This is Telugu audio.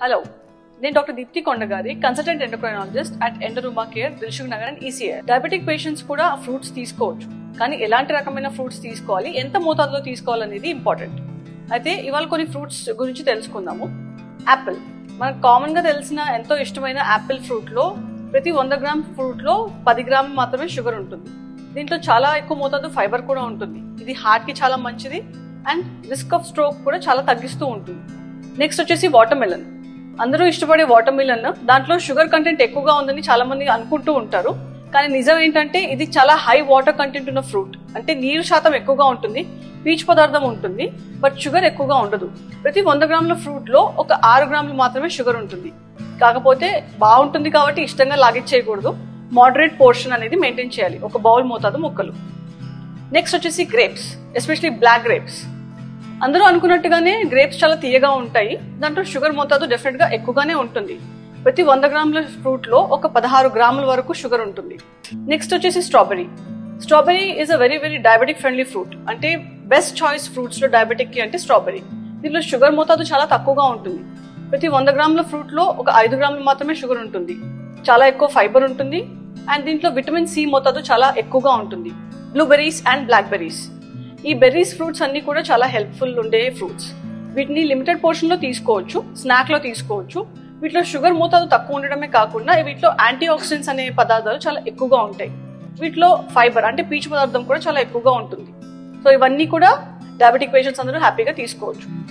హలో నేను doctor Deepti Kondagari consultant endocrinologist at ఎండరూమా కేర్ దిల్షుక్ నగర్ అండ్ ఈసీఐ డయాబెటిక్ పేషెంట్స్ కూడా ఫ్రూట్స్ తీసుకోవచ్చు కానీ ఎలాంటి రకమైన ఫ్రూట్స్ తీసుకోవాలి ఎంత మోతాదులో తీసుకోవాలనేది ఇంపార్టెంట్ అయితే ఇవాళ కొన్ని ఫ్రూట్స్ గురించి తెలుసుకుందాము యాపిల్ మనకు కామన్ గా తెలిసిన ఎంతో ఇష్టమైన యాపిల్ ఫ్రూట్ లో ప్రతి వంద గ్రామ్ ఫ్రూట్ లో పది గ్రామ్ మాత్రమే షుగర్ ఉంటుంది దీంట్లో చాలా ఎక్కువ మోతాదు ఫైబర్ కూడా ఉంటుంది ఇది హార్ట్ కి చాలా మంచిది అండ్ రిస్క్ ఆఫ్ స్ట్రోక్ కూడా చాలా తగ్గిస్తూ ఉంటుంది నెక్స్ట్ వచ్చేసి వాటర్ మిలన్ అందరూ ఇష్టపడే వాటర్ మిలన్ దాంట్లో షుగర్ కంటెంట్ ఎక్కువగా ఉందని చాలా మంది అనుకుంటూ ఉంటారు కానీ నిజం ఏంటంటే ఇది చాలా హై వాటర్ కంటెంట్ ఉన్న ఫ్రూట్ అంటే నీరు శాతం ఎక్కువగా ఉంటుంది పీచు పదార్థం ఉంటుంది బట్ షుగర్ ఎక్కువగా ఉండదు ప్రతి వంద గ్రాముల ఫ్రూట్ లో ఒక ఆరు గ్రాములు మాత్రమే షుగర్ ఉంటుంది కాకపోతే బాగుంటుంది కాబట్టి ఇష్టంగా లాగిచ్చేయకూడదు మోడరేట్ పోర్షన్ అనేది మెయింటైన్ చేయాలి ఒక బౌల్ మోతాదు ముక్కలు నెక్స్ట్ వచ్చేసి గ్రేప్స్ ఎస్పెషలీ బ్లాక్ గ్రేప్స్ అందరూ అనుకున్నట్టుగానే గ్రేప్స్ చాలా తీయగా ఉంటాయి దాంట్లో షుగర్ మోతాదు డెఫినెట్ గా ఎక్కువగానే ఉంటుంది ప్రతి వంద గ్రాముల ఫ్రూట్ లో ఒక పదహారు గ్రాముల వరకు షుగర్ ఉంటుంది నెక్స్ట్ వచ్చేసి strawberry strawberry is a very very diabetic friendly fruit అంటే బెస్ట్ చాయిస్ ఫ్రూట్స్ లో డయాబెటిక్ కి అంటే స్ట్రాబెరీ దీనిలో షుగర్ మోతాదు చాలా తక్కువగా ఉంటుంది ప్రతి వంద గ్రాముల ఫ్రూట్ లో ఒక ఐదు గ్రాములు మాత్రమే షుగర్ ఉంటుంది చాలా ఎక్కువ ఫైబర్ ఉంటుంది అండ్ దీంట్లో విటమిన్ సి మోతాదు చాలా ఎక్కువగా ఉంటుంది బ్లూబెర్రీస్ అండ్ బ్లాక్ బెర్రీస్ ఈ బెర్రీస్ ఫ్రూట్స్ అన్ని కూడా చాలా హెల్ప్ఫుల్ ఉండే ఫ్రూట్స్ వీటిని లిమిటెడ్ పోర్షన్ లో తీసుకోవచ్చు స్నాక్ లో తీసుకోవచ్చు వీటిలో షుగర్ మోతాదు తక్కువ ఉండడమే కాకుండా వీటిలో యాంటీ ఆక్సిడెంట్స్ అనే పదార్థాలు చాలా ఎక్కువగా ఉంటాయి వీటిలో ఫైబర్ అంటే పీచు పదార్థం కూడా చాలా ఎక్కువగా ఉంటుంది సో ఇవన్నీ కూడా డయాబెటిక్ పేషెంట్స్ అందరూ హ్యాపీగా తీసుకోవచ్చు